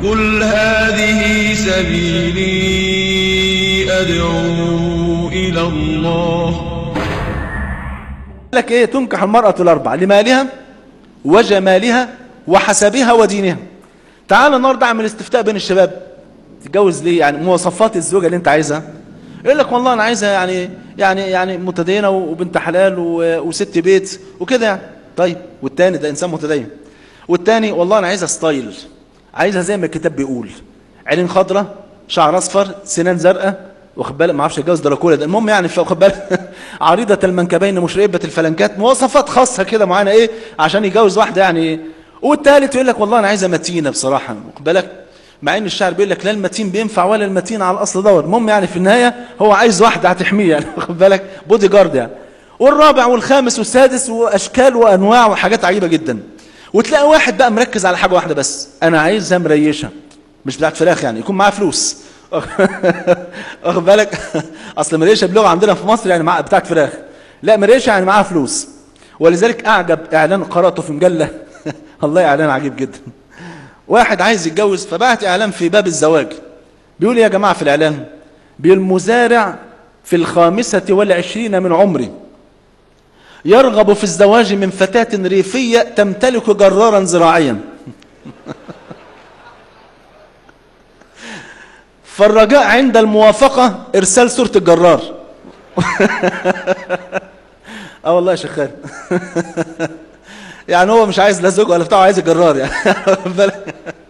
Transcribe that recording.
قل هذه سبيلي أدعو إلى الله لك ايه تنكح المرأة الأربع لمالها وجمالها وحسبها ودينها تعال النهارده اعمل استفتاء بين الشباب تتجوز ليه يعني مواصفات الزوجة اللي انت عايزها يقول لك والله انا عايزها يعني يعني يعني متدينة وبنت حلال و- وست بيت وكده يعني طيب والتاني ده انسان متدين والتاني والله انا عايزها ستايل عايزها زي ما الكتاب بيقول عينين خضراء شعر اصفر سنان زرقاء واخد بالك ما اعرفش اتجوز دراكولا ده المهم يعني واخد بالك عريضه المنكبين مشربه الفلنكات مواصفات خاصه كده معانا ايه عشان يجوز واحده يعني والتالت يقول لك والله انا عايزه متينه بصراحه واخد بالك مع ان الشعر بيقول لك لا المتين بينفع ولا المتين على الاصل دور المهم يعني في النهايه هو عايز واحده هتحميه يعني واخد بالك بودي جارد يعني والرابع والخامس والسادس واشكال وانواع وحاجات عجيبه جدا وتلاقي واحد بقى مركز على حاجه واحده بس انا عايزها مريشه مش بتاعت فراخ يعني يكون معاه فلوس واخد بالك اصل مريشه بلغه عندنا في مصر يعني مع بتاعت فراخ لا مريشه يعني معاها فلوس ولذلك اعجب اعلان قراته في مجله الله اعلان عجيب جدا واحد عايز يتجوز فبعت اعلان في باب الزواج بيقول يا جماعه في الاعلان بيقول المزارع في الخامسه والعشرين من عمري يرغب في الزواج من فتاة ريفية تمتلك جرارا زراعيا فالرجاء عند الموافقة إرسال صورة الجرار اه والله يا شيخ خالد يعني هو مش عايز لا زوج ولا بتاعه عايز الجرار يعني واخد بالك؟